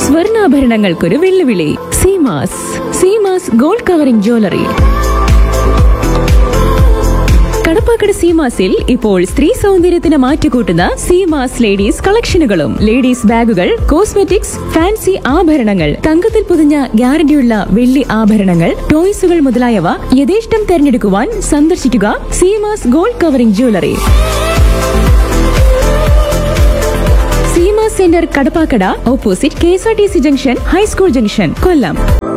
സ്വർണ്ണാഭരണങ്ങൾക്കൊരു വെല്ലുവിളി Seemas Seemas gold covering jewellery Kadappakada സീമാസിൽ ഇപ്പോൾ സ്ത്രീ സൗന്ദര്യത്തിന് മാറ്റുകൂട്ടുന്ന സീമാസ് ലേഡീസ് കളക്ഷനുകളും ലേഡീസ് ബാഗുകൾ കോസ്മെറ്റിക്സ് ഫാൻസി ആഭരണങ്ങൾ തങ്കത്തിൽ പൊതിഞ്ഞ ഗ്യാരണ്ടിയുള്ള വെള്ളി ആഭരണങ്ങൾ ടോയ്സുകൾ മുതലായവ യഥേഷ്ടം തെരഞ്ഞെടുക്കുവാൻ സന്ദർശിക്കുക Seemas gold covering jewellery Seema centre Kadappakada opposite K S R T C junction high school junction Kollam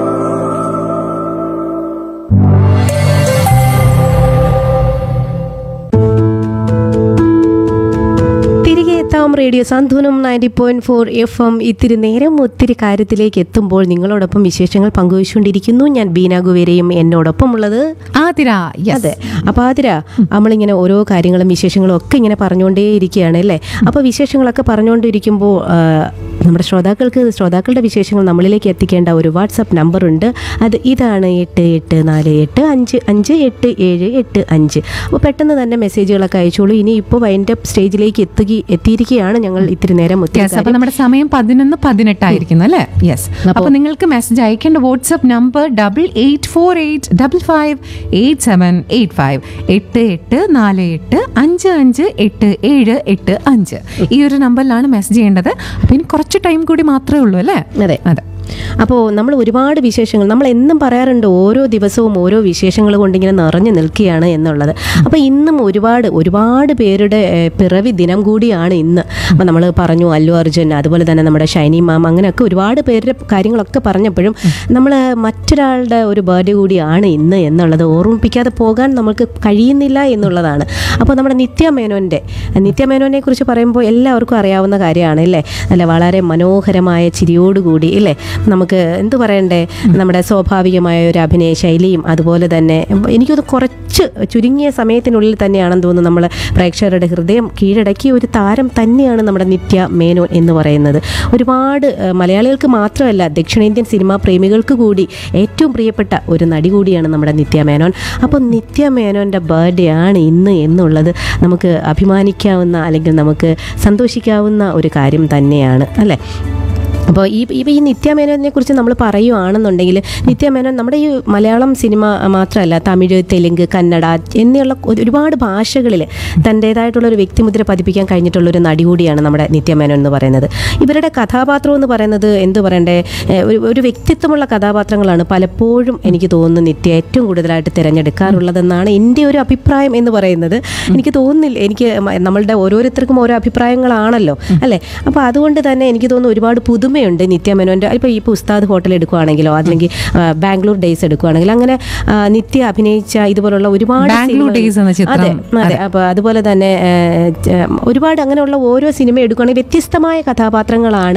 തിരികെ എത്താം radio Santhwanam ninety point four F M ഇത്തിരി നേരം ഒത്തിരി കാര്യത്തിലേക്ക് എത്തുമ്പോൾ നിങ്ങളോടൊപ്പം വിശേഷങ്ങൾ പങ്കുവച്ചുകൊണ്ടിരിക്കുന്നു ഞാൻ ബീന ഗുവേരയും എന്നോടൊപ്പം ഉള്ളത് ആതിര യെസ് അതെ അപ്പോൾ ആതിര നമ്മളിങ്ങനെ ഓരോ കാര്യങ്ങളും വിശേഷങ്ങളും ഒക്കെ ഇങ്ങനെ പറഞ്ഞുകൊണ്ടേ ഇരിക്കുകയാണ് അല്ലേ അപ്പോൾ വിശേഷങ്ങളൊക്കെ പറഞ്ഞുകൊണ്ടിരിക്കുമ്പോൾ ആ, നമ്മുടെ ശ്രോതാക്കൾക്ക് ശ്രോതാക്കളുടെ വിശേഷങ്ങൾ നമ്മളിലേക്ക് എത്തിക്കേണ്ട ഒരു വാട്സപ്പ് നമ്പറുണ്ട് അത് ഇതാണ് എട്ട് എട്ട് നാല് എട്ട് അഞ്ച് അഞ്ച് എട്ട് ഏഴ് എട്ട് അഞ്ച് അപ്പോൾ പെട്ടെന്ന് തന്നെ മെസ്സേജുകളൊക്കെ അയച്ചോളൂ ഇനി ഇപ്പോൾ വൈൻഡപ്പ് സ്റ്റേജിലേക്ക് എത്തുക എത്തിയിരിക്കുകയാണ് ഞങ്ങൾ ഇത്തിരി നേരം ഒത്തിരി യെസ് അപ്പൊ കാര്യം- നമ്മുടെ സമയം പതിനൊന്ന് പതിനെട്ടായിരിക്കുന്നു അല്ലേ യെസ് അപ്പൊ നിങ്ങൾക്ക് മെസ്സേജ് അയക്കേണ്ട WhatsApp number double eight four eight double five eight seven eight five എട്ട് എട്ട് നാല് എട്ട് അഞ്ച് അഞ്ച് എട്ട് ഏഴ് എട്ട് അഞ്ച് ഈ ഒരു നമ്പറിലാണ് മെസ്സേജ് ചെയ്യേണ്ടത് അപ്പൊ ഇനി കുറച്ച് ടൈം കൂടി മാത്രമേ ഉള്ളൂ അല്ലേ അതെ അതെ അപ്പോൾ നമ്മൾ ഒരുപാട് വിശേഷങ്ങൾ നമ്മൾ എന്നും പറയാറുണ്ട് ഓരോ ദിവസവും ഓരോ വിശേഷങ്ങൾ കൊണ്ടിങ്ങനെ നിറഞ്ഞു നിൽക്കുകയാണ് എന്നുള്ളത് അപ്പോൾ ഇന്നും ഒരുപാട് ഒരുപാട് പേരുടെ ഏഹ്, പിറവി ദിനം കൂടിയാണ് ഇന്ന് അപ്പോൾ നമ്മൾ പറഞ്ഞു അല്ലു അർജുൻ അതുപോലെ തന്നെ നമ്മുടെ ഷൈനി മാം അങ്ങനെയൊക്കെ ഒരുപാട് പേരുടെ കാര്യങ്ങളൊക്കെ പറഞ്ഞപ്പോഴും നമ്മൾ മറ്റൊരാളുടെ ഒരു ബർത്ത്ഡേ കൂടിയാണ് ഇന്ന് എന്നുള്ളത് ഓർമ്മിപ്പിക്കാതെ പോകാൻ നമുക്ക് കഴിയുന്നില്ല എന്നുള്ളതാണ് അപ്പോൾ നമ്മുടെ നിത്യ മേനോൻ്റെ നിത്യ മേനോനെ കുറിച്ച് പറയുമ്പോൾ എല്ലാവർക്കും അറിയാവുന്ന കാര്യമാണ് അല്ലേ അല്ല വളരെ മനോഹരമായ ചിരിയോടുകൂടി ഇല്ലേ നമുക്ക് എന്ത് പറയണ്ടേ നമ്മുടെ സ്വാഭാവികമായ ഒരു അഭിനയ ശൈലിയും അതുപോലെ തന്നെ എനിക്കത് കുറച്ച് ചുരുങ്ങിയ സമയത്തിനുള്ളിൽ തന്നെയാണെന്ന് തോന്നുന്നു നമ്മൾ പ്രേക്ഷകരുടെ ഹൃദയം കീഴടക്കിയ ഒരു താരം തന്നെയാണ് നമ്മുടെ നിത്യ മേനോൻ എന്ന് പറയുന്നത് ഒരുപാട് ഏഹ്, മലയാളികൾക്ക് മാത്രമല്ല ദക്ഷിണേന്ത്യൻ സിനിമാ പ്രേമികൾക്ക് കൂടി ഏറ്റവും പ്രിയപ്പെട്ട ഒരു നടി കൂടിയാണ് നമ്മുടെ നിത്യ മേനോൻ അപ്പോൾ നിത്യ മേനോൻ്റെ ബർത്ത്ഡേ ആണ് ഇന്ന് എന്നുള്ളത് നമുക്ക് അഭിമാനിക്കാവുന്ന അല്ലെങ്കിൽ നമുക്ക് സന്തോഷിക്കാവുന്ന ഒരു കാര്യം തന്നെയാണ് അല്ലേ അപ്പോൾ ഈ ഇപ്പോൾ ഈ നിത്യമേനോനെ കുറിച്ച് നമ്മൾ പറയുവാണെന്നുണ്ടെങ്കിൽ നിത്യമേനോൻ നമ്മുടെ ഈ മലയാളം സിനിമ മാത്രമല്ല തമിഴ് തെലുങ്ക് കന്നഡ എന്നിയുള്ള ഒരു- ഒരുപാട് ഭാഷകളിൽ തൻ്റേതായിട്ടുള്ള ഒരു വ്യക്തിമുദ്ര പതിപ്പിക്കാൻ കഴിഞ്ഞിട്ടുള്ള ഒരു നടി കൂടിയാണ് നമ്മുടെ നിത്യമേനോൻ എന്ന് പറയുന്നത് ഇവരുടെ കഥാപാത്രം എന്ന് പറയുന്നത് എന്ത് പറയണ്ടേ ഏഹ് ഒരു ഒരു വ്യക്തിത്വമുള്ള കഥാപാത്രങ്ങളാണ് പലപ്പോഴും എനിക്ക് തോന്നുന്നു നിത്യ ഏറ്റവും കൂടുതലായിട്ട് തിരഞ്ഞെടുക്കാറുള്ളതെന്നാണ് എൻ്റെ ഒരു അഭിപ്രായം എന്ന് പറയുന്നത് എനിക്ക് തോന്നുന്നില്ല എനിക്ക് മ- നമ്മളുടെ ഓരോരുത്തർക്കും ഓരോ അഭിപ്രായങ്ങളാണല്ലോ അല്ലേ അപ്പോൾ അതുകൊണ്ട് തന്നെ എനിക്ക് തോന്നുന്നു ഒരുപാട് പുതുമയുണ്ട് നിത്യമേനോൻ്റെ ഇപ്പോൾ ഈ ഇപ്പോൾ ഉസ്താദ് ഹോട്ടൽ എടുക്കുകയാണെങ്കിലോ അല്ലെങ്കിൽ ആ, ബാംഗ്ലൂർ ഡേയ്സ് എടുക്കുകയാണെങ്കിൽ അങ്ങനെ ആ, നിത്യ അഭിനയിച്ച ഇതുപോലുള്ള ഒരുപാട് ബാംഗ്ലൂർ സിനിമകൾ- ഡേയ്സ് എന്ന ചിത്രം. അതെ അതെ അപ്പോൾ അതുപോലെ തന്നെ ആ, ച- ഒരുപാട് അങ്ങനെയുള്ള ഓരോ സിനിമ എടുക്കുകയാണെങ്കിൽ വ്യത്യസ്തമായ കഥാപാത്രങ്ങളാണ്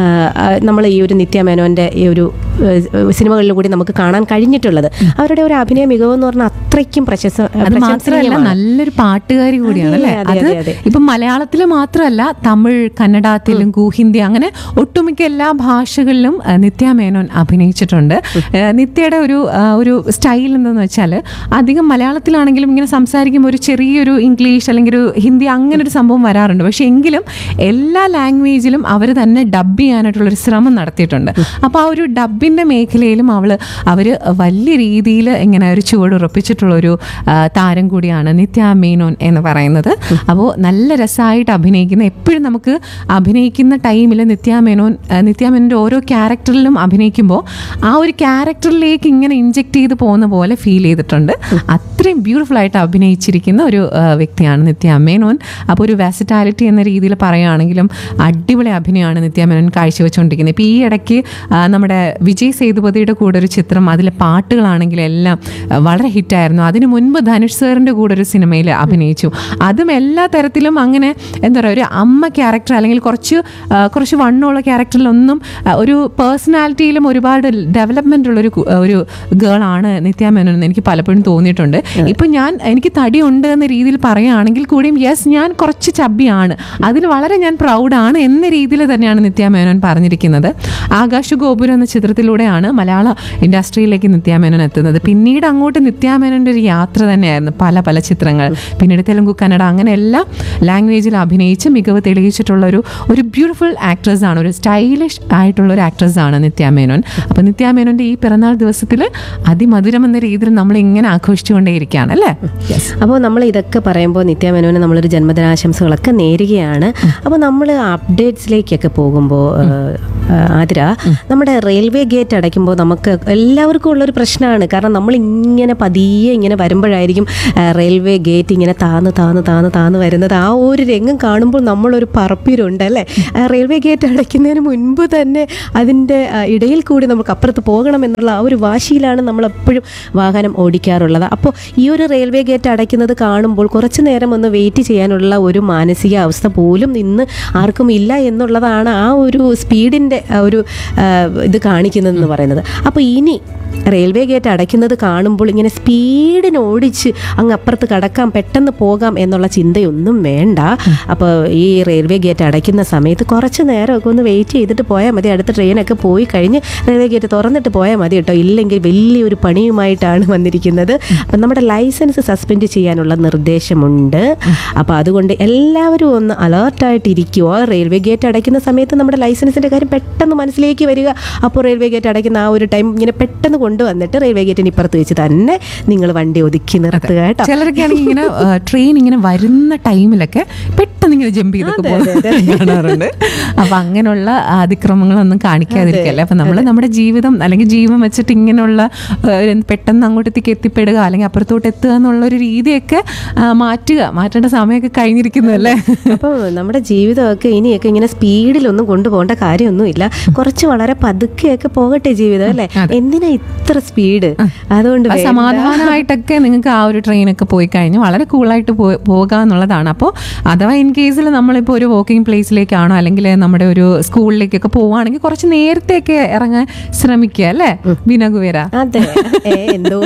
നമ്മൾ ഈ ഒരു നിത്യമേനോൻ്റെ ഈ ഒരു ആ, സിനിമകളിൽ കൂടി നമുക്ക് കാണാൻ കഴിഞ്ഞിട്ടുള്ളത് അവരുടെ ഒരു അഭിനയ മികവെന്ന് പറഞ്ഞാൽ അത്രയ്ക്കും പ്രശസ്ത അത് മാത്രമല്ല പ്രശംസനീയമാണ്. നല്ലൊരു പാട്ടുകാരി കൂടിയാണ് അതെ, അല്ലേ അതെ, അത് അതെ, അതെ. ഇപ്പം മലയാളത്തിൽ മാത്രമല്ല തമിഴ് കന്നഡ തെലുങ്കു ഹിന്ദി അങ്ങനെ ഒട്ടുമിക്ക എല്ലാ ഭാഷകളിലും ആ, നിത്യ മേനോൻ അഭിനയിച്ചിട്ടുണ്ട് ആ, നിത്യയുടെ ഒരു ആ, ഒരു സ്റ്റൈൽ എന്തെന്ന് വെച്ചാൽ അധികം മലയാളത്തിലാണെങ്കിലും ഇങ്ങനെ സംസാരിക്കുമ്പോൾ ഒരു ചെറിയൊരു ഇംഗ്ലീഷ് അല്ലെങ്കിൽ ഒരു ഹിന്ദി അങ്ങനെ ഒരു സംഭവം വരാറുണ്ട് പക്ഷെ എങ്കിലും എല്ലാ ലാംഗ്വേജിലും അവർ തന്നെ ഡബ് ചെയ്യാനായിട്ടുള്ളൊരു ശ്രമം നടത്തിയിട്ടുണ്ട് അപ്പോൾ ആ ഒരു ഡബിൻ്റെ മേഖലയിലും അവൾ അവർ വലിയ രീതിയിൽ ഇങ്ങനെ ഒരു ചുവടുറപ്പിച്ചിട്ടുള്ള ഒരു ആ, താരം കൂടിയാണ് നിത്യ മേനോൻ എന്ന് പറയുന്നത് അപ്പോൾ നല്ല രസമായിട്ട് അഭിനയിക്കുന്ന എപ്പോഴും നമുക്ക് അഭിനയിക്കുന്ന ടൈമിൽ നിത്യ മേനോൻ ആ, നിത്യ മേനോൻ്റെ ഓരോ ക്യാരക്ടറിലും അഭിനയിക്കുമ്പോൾ ആ ഒരു ക്യാരക്ടറിലേക്ക് ഇങ്ങനെ ഇൻജെക്ട് ചെയ്ത് പോകുന്ന പോലെ ഫീൽ ചെയ്തിട്ടുണ്ട് അത്രയും ബ്യൂട്ടിഫുൾ ആയിട്ട് അഭിനയിച്ചിരിക്കുന്ന ഒരു ആ, വ്യക്തിയാണ് നിത്യ മേനോൻ അപ്പോൾ ഒരു വെസറ്റാലിറ്റി എന്ന രീതിയിൽ പറയുകയാണെങ്കിലും അടിപൊളി അഭിനയമാണ് നിത്യ മേനോൻ കാഴ്ചവെച്ചുകൊണ്ടിരിക്കുന്നത് ഇപ്പോൾ ഈ ഇടയ്ക്ക് ആ, നമ്മുടെ വിജയ് സേതുപതിയുടെ കൂടെ ഒരു ചിത്രം അതിലെ പാട്ടുകളാണെങ്കിലും എല്ലാം ആ, വളരെ ഹിറ്റായിരുന്നു അതിന് മുൻപ് ധനുഷ് സാറിൻ്റെ കൂടെ ഒരു സിനിമയിൽ അഭിനയിച്ചു അതും എല്ലാ തരത്തിലും അങ്ങനെ എന്താ പറയുക ഒരു അമ്മ ക്യാരക്ടർ അല്ലെങ്കിൽ കുറച്ച് ആ, കുറച്ച് വണ്ണമുള്ള ക്യാരക്ടറിലൊന്നും ആ, ഒരു പേഴ്സണാലിറ്റിയിലും ഒരുപാട് ഡെവലപ്മെൻ്റ് ഉള്ളൊരു കു- ഒരു ഗേളാണ് നിത്യ മേനോൻ എന്ന് എനിക്ക് പലപ്പോഴും തോന്നിയിട്ടുണ്ട് ഇപ്പം ഞാൻ എനിക്ക് തടിയുണ്ട് എന്ന രീതിയിൽ പറയുകയാണെങ്കിൽ കൂടിയും യെസ് ഞാൻ കുറച്ച് ചബ്ബിയാണ് അതിൽ വളരെ ഞാൻ പ്രൗഡാണ് എന്ന രീതിയിൽ തന്നെയാണ് നിത്യ മേനോൻ പറഞ്ഞിരിക്കുന്നത് ആകാശ ഗോപുരം എന്ന ചിത്രത്തിലൂടെയാണ് മലയാള ഇൻഡസ്ട്രിയിലേക്ക് നിത്യ മേനോൻ എത്തുന്നത് പിന്നീട് അങ്ങോട്ട് നിത്യ മേനോൻ്റെ ഒരു യാത്ര തന്നെയായിരുന്നു പല പല ചിത്രങ്ങൾ പിന്നീട് തെലുങ്കു കന്നഡ അങ്ങനെ എല്ലാ ലാംഗ്വേജിൽ അഭിനയിച്ച് മികവ് തെളിയിച്ചിട്ടുള്ള ഒരു ഒരു ബ്യൂട്ടിഫുൾ ആക്ട്രസ് ആണ് ഒരു സ്റ്റൈൽ സ്റ്റൈലിഷ് ആയിട്ടുള്ള ഒരു ആക്ട്രസ് ആണ് നിത്യ മേനോൻ അപ്പോൾ നിത്യ മേനോന്റെ ഈ പിറന്നാൾ ദിവസത്തിൽ അതിമധുരം എന്ന രീതിയിൽ നമ്മൾ ഇങ്ങനെ ആഘോഷിച്ചുകൊണ്ടേയിരിക്കുകയാണ് അല്ലേ യെസ് അപ്പോൾ നമ്മൾ ഇതൊക്കെ പറയുമ്പോൾ നിത്യമേനോന് നമ്മളൊരു ജന്മദിനാശംസകളൊക്കെ നേരുകയാണ് അപ്പോൾ നമ്മൾ അപ്ഡേറ്റ്സിലേക്കൊക്കെ പോകുമ്പോൾ ആതിര നമ്മുടെ റെയിൽവേ ഗേറ്റ് അടയ്ക്കുമ്പോൾ നമുക്ക് എല്ലാവർക്കും ഉള്ളൊരു പ്രശ്നമാണ് കാരണം നമ്മൾ ഇങ്ങനെ പതിയെ ഇങ്ങനെ വരുമ്പോഴായിരിക്കും ആ, റെയിൽവേ ഗേറ്റ് ഇങ്ങനെ താന്ന് താന്ന് താന്ന് താന്ന് വരുന്നത് ആ ഒരു രംഗം കാണുമ്പോൾ നമ്മളൊരു പറപ്പിരുണ്ട് അല്ലേ ആ റെയിൽവേ ഗേറ്റ് അടയ്ക്കുന്നതിന് മുൻപ് തന്നെ അതിൻ്റെ ആ, ഇടയിൽ കൂടി നമുക്ക് അപ്പുറത്ത് പോകണം എന്നുള്ള ആ ഒരു വാശിയിലാണ് നമ്മൾ എപ്പോഴും വാഹനം ഓടിക്കാറുള്ളത് അപ്പോൾ ഈ ഒരു റെയിൽവേ ഗേറ്റ് അടയ്ക്കുന്നത് കാണുമ്പോൾ കുറച്ച് നേരം ഒന്ന് വെയിറ്റ് ചെയ്യാനുള്ള ഒരു മാനസിക അവസ്ഥ പോലും ഇന്ന് ആർക്കും ഇല്ല എന്നുള്ളതാണ് ആ ഒരു സ്പീഡിൻ്റെ ഒരു ആ, ഇത് കാണിക്കുന്നതെന്ന് പറയുന്നത് അപ്പോൾ ഇനി റെയിൽവേ ഗേറ്റ് അടയ്ക്കുന്നത് കാണുമ്പോൾ ഇങ്ങനെ സ്പീഡിന് ഓടിച്ച് അങ്ങ് അപ്പുറത്ത് കടക്കാം പെട്ടെന്ന് പോകാം എന്നുള്ള ചിന്തയൊന്നും വേണ്ട അപ്പോൾ ഈ റെയിൽവേ ഗേറ്റ് അടയ്ക്കുന്ന സമയത്ത് കുറച്ച് നേരമൊക്കെ ഒന്ന് വെയിറ്റ് ചെയ്തിട്ട് പോയാൽ മതി അടുത്ത ട്രെയിനൊക്കെ പോയി കഴിഞ്ഞ് റെയിൽവേ ഗേറ്റ് തുറന്നിട്ട് പോയാൽ മതി കേട്ടോ ഇല്ലെങ്കിൽ വലിയൊരു പണിയുമായിട്ടാണ് വന്നിരിക്കുന്നത് അപ്പം നമ്മുടെ ലൈസൻസ് സസ്പെൻഡ് ചെയ്യാനുള്ള നിർദ്ദേശമുണ്ട് അപ്പോൾ അതുകൊണ്ട് എല്ലാവരും ഒന്ന് അലേർട്ടായിട്ട് ഇരിക്കുമോ റെയിൽവേ ഗേറ്റ് അടയ്ക്കുന്ന സമയത്ത് നമ്മുടെ ലൈസൻസിൻ്റെ കാര്യം പെട്ടെന്ന് മനസ്സിലേക്ക് വരിക അപ്പോൾ റെയിൽവേ ഗേറ്റ് അടയ്ക്കുന്ന ആ ഒരു ടൈം ഇങ്ങനെ പെട്ടെന്ന് കൊണ്ടുവന്നിട്ട് റെയിൽവേ ഗേറ്റിന് ഇപ്പുറത്ത് വെച്ച് തന്നെ നിങ്ങൾ വണ്ടി ഒതുക്കി നിർത്തുക കേട്ടോ ചിലരൊക്കെ ആണെങ്കിൽ ഇങ്ങനെ ട്രെയിൻ ഇങ്ങനെ വരുന്ന ടൈമിലൊക്കെ പെട്ടെന്ന് ഇങ്ങനെ ജമ്പ് ചെയ്തൊക്കെ പോകുന്നത് കാണാറുണ്ട് അപ്പൊ അങ്ങനെയുള്ള അതിക്രമങ്ങളൊന്നും കാണിക്കാതിരിക്കല്ലേ അപ്പൊ നമ്മൾ നമ്മുടെ ജീവിതം അല്ലെങ്കിൽ ജീവൻ വെച്ചിട്ട് ഇങ്ങനെയുള്ള ആ, പെട്ടെന്ന് അങ്ങോട്ടത്തേക്ക് എത്തിപ്പെടുക അല്ലെങ്കിൽ അപ്പുറത്തോട്ട് എത്തുക എന്നുള്ള ഒരു രീതിയൊക്കെ ആ, മാറ്റുക മാറ്റേണ്ട സമയമൊക്കെ കഴിഞ്ഞിരിക്കുന്നതല്ലേ അപ്പോൾ നമ്മുടെ ജീവിതമൊക്കെ ഇനിയൊക്കെ ഇങ്ങനെ സ്പീഡിലൊന്നും കൊണ്ടുപോകേണ്ട കാര്യമൊന്നുമില്ല കുറച്ച് വളരെ പതുക്കെയൊക്കെ പോകട്ടെ ജീവിതം അല്ലേ എന്തിനാ ഇത്ര സ്പീഡ് അതുകൊണ്ട് ആ വേണ്ട. സമാധാനമായിട്ടൊക്കെ നിങ്ങൾക്ക് ആ ഒരു ട്രെയിനൊക്കെ പോയി കഴിഞ്ഞ് വളരെ കൂളായിട്ട് പോകുക എന്നുള്ളതാണ് അപ്പോൾ അഥവാ ഇൻ കേസിൽ നമ്മളിപ്പോൾ ഒരു വാക്കിംഗ് പ്ലേസിലേക്കാണോ അല്ലെങ്കിൽ നമ്മുടെ ഒരു സ്കൂളിലേക്കൊക്കെ പോവുകയാണെങ്കിൽ കുറച്ച് നേരത്തെയൊക്കെ ഇറങ്ങാൻ ശ്രമിക്കുക അല്ലേ ബിനകുവേര അതെ ഏ, എന്തോ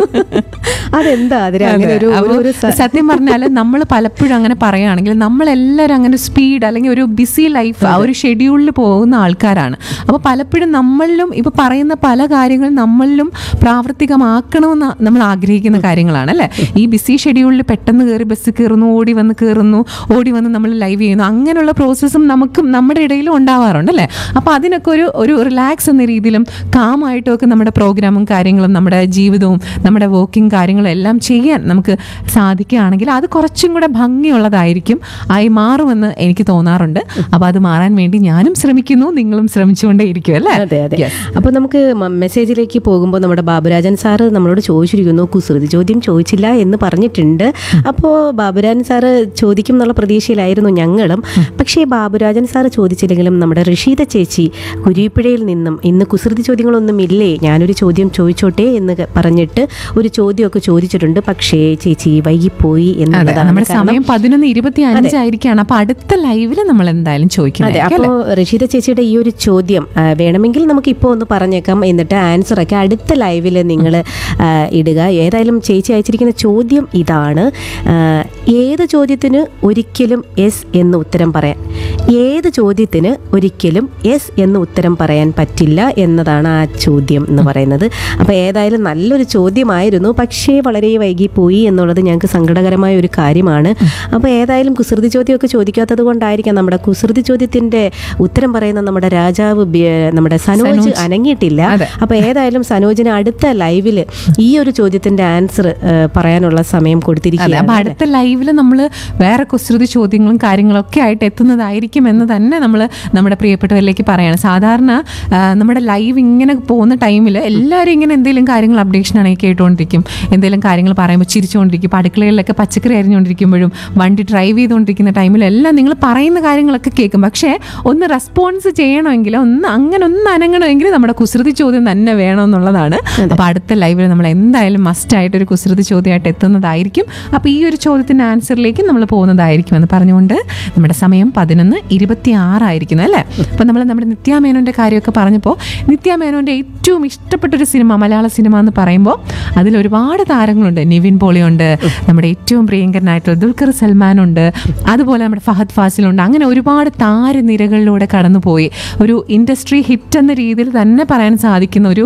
അതെന്താ അതിന് അങ്ങനെ ഒരു അപ്പൊ ഒരു- ഒരു സ- സത്യം പറഞ്ഞാൽ നമ്മൾ പലപ്പോഴും അങ്ങനെ പറയുകയാണെങ്കിൽ നമ്മളെല്ലാവരും അങ്ങനെ സ്പീഡ് അല്ലെങ്കിൽ ഒരു ബിസി ലൈഫ് ആ ഒരു ഷെഡ്യൂളിൽ പോകുന്ന ആൾക്കാരാണ് അപ്പോൾ പലപ്പോഴും നമ്മളിലും ഇപ്പൊ പറയുന്ന പല കാര്യങ്ങളും നമ്മളിലും പ്രാവർത്തികമാക്കണമെന്ന് നമ്മൾ ആഗ്രഹിക്കുന്ന കാര്യങ്ങളാണ് അല്ലേ ഈ ബിസി ഷെഡ്യൂളിൽ പെട്ടെന്ന് കയറി ബസ് കയറുന്നു ഓടി വന്ന് കയറുന്നു ഓടി വന്ന് നമ്മൾ ലൈവ് ചെയ്യുന്നു അങ്ങനെയുള്ള പ്രോസസ്സും നമുക്കും നമ്മുടെ ഇടയിലും ഉണ്ടാവാറുണ്ട് അല്ലേ അപ്പോൾ അതിനൊക്കെ ഒരു ഒരു റിലാക്സ് എന്ന രീതിയിലും കാമായിട്ടും ഒക്കെ നമ്മുടെ പ്രോഗ്രാമും കാര്യങ്ങളും നമ്മുടെ ജീവിതവും നമ്മുടെ വർക്കിംഗ് കാര്യങ്ങളും എല്ലാം ചെയ്യാൻ നമുക്ക് സാധിക്കുകയാണെങ്കിൽ അത് കുറച്ചും കൂടെ ഭംഗിയുള്ളതായിരിക്കും ആയി മാറുമെന്ന് എനിക്ക് തോന്നാറുണ്ട് അപ്പോൾ അത് മാറാൻ വേണ്ടി ഞാനും ശ്രമിക്കുന്നു നിങ്ങളും ശ്രമിച്ചുകൊണ്ടേ ഇരിക്കും അല്ലേ അതെ അതെ Yes. അപ്പോൾ നമുക്ക് മ- മെസ്സേജിലേക്ക് പോകുമ്പോൾ നമ്മുടെ ബാബുരാജൻ സാറ് നമ്മളോട് ചോദിച്ചിരിക്കുന്നു കുസൃതി ചോദ്യം ചോദിച്ചില്ല എന്ന് പറഞ്ഞിട്ടുണ്ട് അപ്പോൾ ബാബുരാജൻ സാറ് ചോദിക്കും എന്നുള്ള പ്രതീക്ഷയിലായിരുന്നു ഞങ്ങളും പക്ഷേ ബാബുരാജൻ സാറ് ചോദിച്ചില്ലെങ്കിലും നമ്മുടെ ഋഷീത ചേച്ചി കുരിപ്പുഴയിൽ നിന്നും ഇന്ന് കുസൃതി ചോദ്യങ്ങളൊന്നും ഇല്ലേ ഞാനൊരു ചോദ്യം ചോദിച്ചോട്ടെ എന്ന് ക- പറഞ്ഞിട്ട് ഒരു ചോദ്യമൊക്കെ ചോദിച്ചിട്ടുണ്ട് പക്ഷേ ചേച്ചി വൈകിപ്പോയി അതെ എന്നുള്ളതാണ് നമ്മുടെ കാരണം- സമയം പതിനൊന്ന് ഇരുപത്തി അഞ്ചായിരിക്കാണ് അപ്പൊ അടുത്ത ലൈവില് നമ്മൾ എന്തായാലും അതെ ചോദിക്കുന്നത് അപ്പോൾ ഋഷിത ചേച്ചിയുടെ ഈ ഒരു ചോദ്യം ആ, വേണമെങ്കിൽ നമുക്ക് ഇപ്പോൾ ഒന്ന് പറഞ്ഞേക്കാം എന്നിട്ട് ആൻസർ ഒക്കെ അടുത്ത ലൈവിൽ നിങ്ങൾ ഇടുക ഏതായാലും ചേച്ചി അയച്ചിരിക്കുന്ന ചോദ്യം ഇതാണ് ആ, ഏത് ചോദ്യത്തിന് ഒരിക്കലും എസ് എന്ന് ഉത്തരം പറയാൻ ഏത് ചോദ്യത്തിന് ഒരിക്കലും എസ് എന്ന് ഉത്തരം പറയാൻ പറ്റില്ല എന്നതാണ് ആ ചോദ്യം എന്ന് പറയുന്നത് അപ്പോൾ ഏതായാലും നല്ലൊരു ചോദ്യമായിരുന്നു പക്ഷേ വളരെ വൈകിപ്പോയി എന്നുള്ളത് ഞങ്ങൾക്ക് സങ്കടകരമായ ഒരു കാര്യമാണ് അപ്പോൾ ഏതായാലും കുസൃതി ചോദ്യമൊക്കെ ചോദിക്കാത്തത് കൊണ്ടായിരിക്കാം നമ്മുടെ കുസൃതി ചോദ്യത്തിന്റെ ഉത്തരം പറയുന്ന നമ്മുടെ രാജാവ് ബി- നമ്മുടെ സനോജ് സനോജ്. അനങ്ങിയിട്ടില്ല അതെ. അപ്പോൾ ഏതായാലും സനോജിന് അടുത്ത ലൈവിൽ ഈ ഒരു ചോദ്യത്തിന്റെ ആൻസർ പറയാനുള്ള സമയം അതെ അപ്പൊ കൊടുത്തിരിക്കുകയാണ് അടുത്ത ലൈവില് നമ്മൾ വേറെ കുസൃതി ചോദ്യങ്ങളും കാര്യങ്ങളൊക്കെ ആയിട്ട് എത്തുന്നതായിരിക്കും എന്ന് തന്നെ നമ്മൾ നമ്മുടെ പ്രിയപ്പെട്ടവരിലേക്ക് പറയാണ് സാധാരണ ആ, നമ്മുടെ ലൈവ് ഇങ്ങനെ പോകുന്ന ടൈമിൽ എല്ലാവരും ഇങ്ങനെ എന്തെങ്കിലും കാര്യങ്ങൾ അപ്ഡേഷൻ ആണെങ്കിൽ കേട്ടുകൊണ്ടിരിക്കും എന്തെങ്കിലും കാര്യങ്ങൾ പറയുമ്പോൾ ചിരിച്ചുകൊണ്ടിരിക്കും ഇപ്പം അടുക്കളകളിലൊക്കെ പച്ചക്കറി അരിഞ്ഞുകൊണ്ടിരിക്കുമ്പോഴും വണ്ടി ഡ്രൈവ് ചെയ്തുകൊണ്ടിരിക്കുന്ന ടൈമിലെല്ലാം നിങ്ങൾ പറയുന്ന കാര്യങ്ങളൊക്കെ കേൾക്കും പക്ഷേ ഒന്ന് റെസ്പോൺസ് ചെയ്യണമെങ്കിൽ ഒന്ന് അങ്ങനെ ഒന്ന് അനങ്ങണമെങ്കിൽ നമ്മുടെ കുസൃതി ചോദ്യം തന്നെ വേണമെന്നുള്ളതാണ് അപ്പോൾ അടുത്ത ലൈവിൽ നമ്മൾ എന്തായാലും മസ്റ്റ് ആയിട്ട് ഒരു കുസൃതി ചോദ്യമായിട്ട് എത്തുന്നതായിരിക്കും അപ്പോൾ ഈ ഒരു ചോദ്യത്തിന്റെ ആൻസറിലേക്ക് നമ്മൾ പോകുന്നതായിരിക്കും എന്ന് പറഞ്ഞുകൊണ്ട് നമ്മുടെ സമയം പതിനൊന്ന് ഇരുപത്തി ആറായിരിക്കുന്നു അല്ലേ അപ്പോൾ നമ്മൾ നമ്മുടെ നിത്യാമേനോന്റെ കാര്യമൊക്കെ പറഞ്ഞപ്പോൾ നിത്യാമേനോന്റെ ഏറ്റവും ഇഷ്ടപ്പെട്ട ഒരു സിനിമ മലയാള സിനിമ എന്ന് പറയുമ്പോൾ അതിൽ ഒരുപാട് താരങ്ങളുണ്ട് നിവിൻ പോളിയുണ്ട് നമ്മുടെ ഏറ്റവും പ്രിയങ്കരനായിട്ടുള്ള ദുൽഖർ സൽമാൻ ഉണ്ട് അതുപോലെ നമ്മുടെ ഫഹദ് ഫാസിലുണ്ട് അങ്ങനെ ഒരുപാട് താരനിരകളിലൂടെ കടന്നുപോയി ഒരു ഇൻഡസ്ട്രി ഹിറ്റ് എന്ന രീതിയിൽ തന്നെ പറയാൻ സാധിക്കുന്ന ഒരു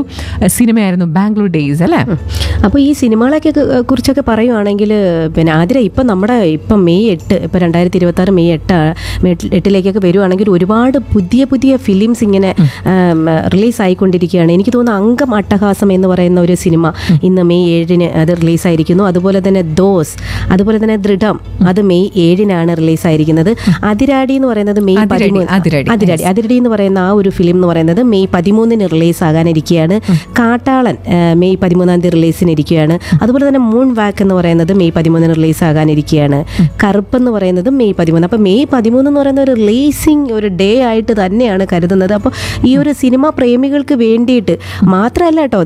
സിനിമയായിരുന്നു ബാംഗ്ലൂർ ഡേയ്സ് അല്ലേ അപ്പോൾ ഈ സിനിമകളൊക്കെ ക- കുറിച്ചൊക്കെ പറയുവാണെങ്കിൽ പിന്നെ ആതിര ഇപ്പം നമ്മുടെ ഇപ്പം മെയ് എട്ട് ഇപ്പം രണ്ടായിരത്തി ഇരുപത്തി ആറ് മെയ് എട്ട് മെയ് എട്ട്- എട്ടിലേക്കൊക്കെ വരുവാണെങ്കിൽ ഒരുപാട് പുതിയ പുതിയ ഫിലിംസ് ഇങ്ങനെ റിലീസ് ആയിക്കൊണ്ടിരിക്കുകയാണ് എനിക്ക് തോന്നുന്നു അംഗം അട്ടഹാസം എന്ന് പറയുന്ന ഒരു സിനിമ ഇന്ന് മെയ് ഏഴിന് അത് റിലീസായിരിക്കുന്നു അതുപോലെ തന്നെ ദോസ് അതുപോലെ തന്നെ ദൃഢം അത് മെയ് ഏഴിനാണ് റിലീസായിരിക്കുന്നത് അതിരാടി എന്ന് പറയുന്നത് മെയ് അതിരടി, പതിമൂന്ന് അതിരടി, അതിരടി അതിരടി എന്ന് പറയുന്ന ആ ഒരു ഫിലിം എന്ന് പറയുന്നത് മെയ് പതിമൂന്നിന് റിലീസ് ആകാനിരിക്കുകയാണ് കാട്ടാളൻ ആ, മെയ് പതിമൂന്നാം തീയതി റിലീസിന് ഇരിക്കുകയാണ് അതുപോലെ തന്നെ മൂൺ വാക്ക് എന്ന് പറയുന്നത് മെയ് പതിമൂന്നിന് റിലീസ് ആകാനിരിക്കുകയാണ് കറുപ്പ് എന്ന് പറയുന്നത് മെയ് പതിമൂന്ന് അപ്പോൾ മെയ് പതിമൂന്ന് എന്ന് പറയുന്ന ഒരു റിലീസിങ് ഒരു ഡേ ആയിട്ട് തന്നെയാണ് കരുതുന്നത് അപ്പോൾ ഈ ഒരു സിനിമ പ്രേമികൾക്ക് വേണ്ടിയിട്ട് മാത്രമല്ല കേട്ടോ